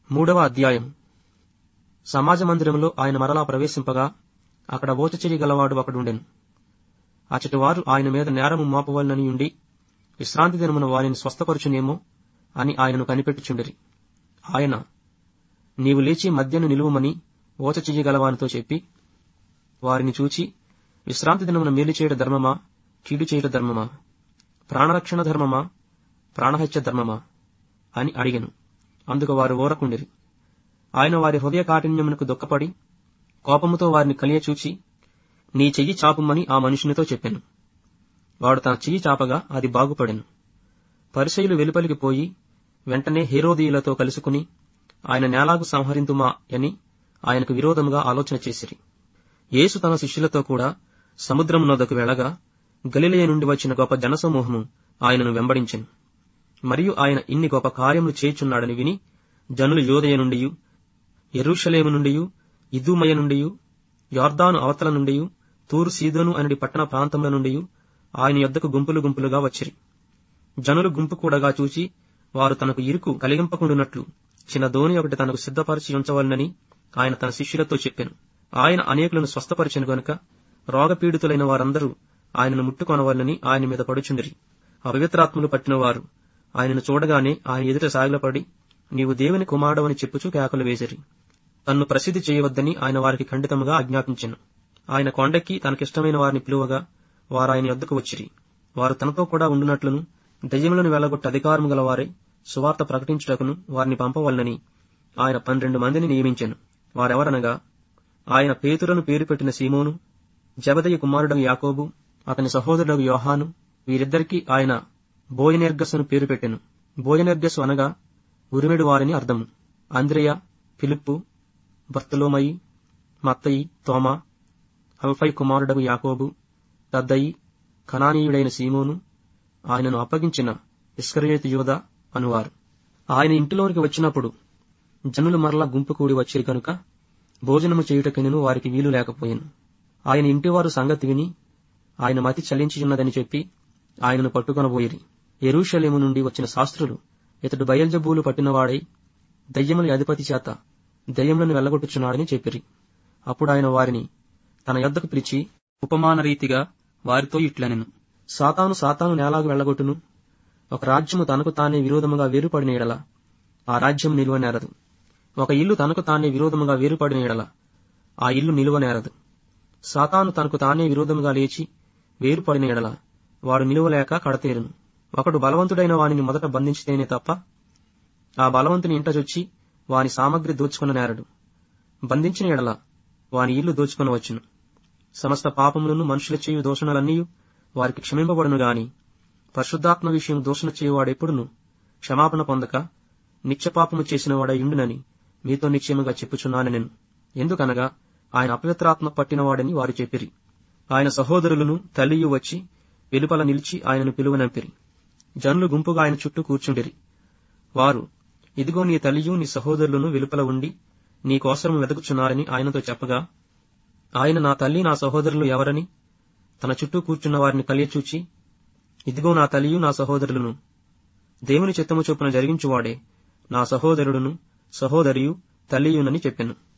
మూడవ అధ్యాయం సమాజ మందిరంలో ఆయన మరలా ప్రవేశింపగా అక్కడ ఓచచెయ్యి గలవాడు ఒకడుండెను అచటి వారు ఆయన మీద నేరము మోపవలనని ఉండి విశ్రాంతి దినమున వారిని స్వస్థపరచునేమో అని ఆయనను కనిపెట్టుచుండిరి ఆయన నీవు లేచి మధ్యను నిలువమని ఓచ చెయ్యగలవానితో చెప్పి వారిని చూచి విశ్రాంతి దినమున మేలు చేయట ధర్మమా కీడు చేయట ధర్మమా ప్రాణరక్షణ ధర్మమా ప్రాణహత్య ధర్మమా అని అడిగెను అందుకు వారు ఓరకుండిరి ఆయన వారి హృదయ కాఠిన్యమునకు దుఃఖపడి కోపముతో వారిని కలియచూచి నీ చెయ్యి చాపుమని ఆ మనుషునితో చెప్పాను వాడు తన చెయ్యి చాపగా అది బాగుపడెను పరిసయులు వెలుపలికి పోయి వెంటనే హేరోదీయులతో కలుసుకుని ఆయన నేలాగు సంహరింతుమా అని ఆయనకు విరోధముగా ఆలోచన చేసిరి యేసు తన శిష్యులతో కూడా సముద్రం నొద్దకు వెళ్ళగా గలిలయ నుండి వచ్చిన గొప్ప జనసమూహము ఆయనను వెంబడించెను మరియు ఆయన ఇన్ని గొప్ప కార్యములు చేయుచున్నాడని విని జనులు యోదయ నుండి ఎరుషలేము నుండి ఇదుమయ నుండి యార్దాను అవతల నుండి తూరు సీదోను అనడి పట్టణ ప్రాంతముల నుండి ఆయన యొద్దకు గుంపులు గుంపులుగా వచ్చిరి జనులు గుంపు కూడగా చూచి వారు తనకు ఇరుకు కలిగింపకుండునట్లు చిన్న దోణి ఒకటి తనకు సిద్ధపరిచి ఉంచవలనని ఆయన తన శిష్యులతో చెప్పాను ఆయన అనేకులను స్వస్థపరిచెను గనుక రోగపీడితులైన వారందరూ ఆయనను ముట్టుకొనవాలని ఆయన మీద పడుచుండిరి అపవిత్రాత్మలు పట్టిన వారు ఆయనను చూడగానే ఆయన ఎదుట సాగిలపడి నీవు దేవుని కుమారుడవని చెప్పుచూ కేకలు వేసిరి తన్ను ప్రసిద్ధి చేయవద్దని ఆయన వారికి ఖండితముగా ఆజ్ఞాపించెను ఆయన కొండెక్కి తనకిష్టమైన వారిని పిలువగా వారు ఆయన యొద్దకు వచ్చిరి వారు తనతో కూడా ఉండునట్లును దయ్యములను వెళ్లగొట్ట అధికారము గల వారే సువార్త ప్రకటించుటకును వారిని పంపవలనని ఆయన పన్నెండు మందిని నియమించెను వారెవరనగా ఆయన పేతురను పేరు పెట్టిన సీమోను జబదయ్య కుమారుడు యాకోబు అతని సహోదరుడు యోహాను వీరిద్దరికీ ఆయన బోయనెర్గస్సును పేరు పెట్టెను బోయనెర్గస్సు అనగా ఉరిమెడు వారిని అర్థము అంద్రియ ఫిలిప్పు బర్తలోమయి మత్తయి తోమా అల్ఫై కుమారుడగు యాకోబు తద్దయి కనానీయుడైన సీమోను ఆయనను అప్పగించిన ఇస్కరియోతు యోధ అనువారు ఆయన ఇంటిలోనికి వచ్చినప్పుడు జనులు మరలా గుంపు కూడి వచ్చిరి కనుక భోజనము చేయుటకైనను వారికి వీలు లేకపోయాను ఆయన ఇంటివారు సంగతి విని ఆయన మతి చలించియున్నదని చెప్పి ఆయనను పట్టుకొనబోయిరి ఎరూషలేము నుండి వచ్చిన శాస్త్రులు ఇతడు బయల్జబూలు పట్టినవాడై దయ్యముల అధిపతి చేత దయ్యములను వెళ్లగొట్టుచున్నాడని చెప్పిరి అప్పుడు ఆయన వారిని తన యొద్దకు పిలిచి ఉపమాన రీతిగా వారితో ఇట్లనెను సాతాను సాతాను నేలాగు వెళ్లగొట్టును ఒక రాజ్యము తనకు తానే విరోధముగా వేరుపడిన ఎడల ఆ రాజ్యం నిలువనేరదు ఒక ఇల్లు తనకు తానే విరోధముగా వేరుపడిన ఎడల ఆ ఇల్లు నిలువనేరదు సాతాను తనకు తానే విరోధముగా లేచి వేరుపడిన ఎడల వాడు నిలువలేక కడతేరును ఒకడు బలవంతుడైన వానిని మొదట బంధించితేనే తప్ప ఆ బలవంతుని ఇంటచొచ్చి వాని సామగ్రి దోచుకున్న నేరడు బంధించిన ఎడల వాని ఇల్లు దోచుకొనవచ్చును సమస్త పాపములను మనుషుల చేయు దోషణలన్నీ వారికి క్షమింపబడును గాని పరిశుద్ధాత్మ విషయం దోషణ చేయువాడెప్పుడును క్షమాపణ పొందక నిత్యపాపము చేసిన వాడయుండునని మీతో నిశ్చయముగా చెప్పుచున్నాను నేను ఎందుకనగా ఆయన అపవిత్రాత్మ పట్టినవాడని వారు చెప్పిరి ఆయన సహోదరులను తల్లియు వచ్చి వెలుపల నిలిచి ఆయనను పిలువనంపిరి జనులు గుంపుగా ఆయన చుట్టూ కూర్చుండిరి వారు ఇదిగో నీ తల్లియు నీ సహోదరులను వెలుపల ఉండి నీ కోసరం వెతుకుచున్నారని ఆయనతో చెప్పగా ఆయన నా తల్లి నా సహోదరులు ఎవరని తన చుట్టూ కూర్చున్న వారిని కలియచూచి ఇదిగో నా తల్లియు నా సహోదరులను దేవుని చిత్తము చొప్పున జరిగించువాడే నా సహోదరుడును సహోదరియు తల్లియునని చెప్పెను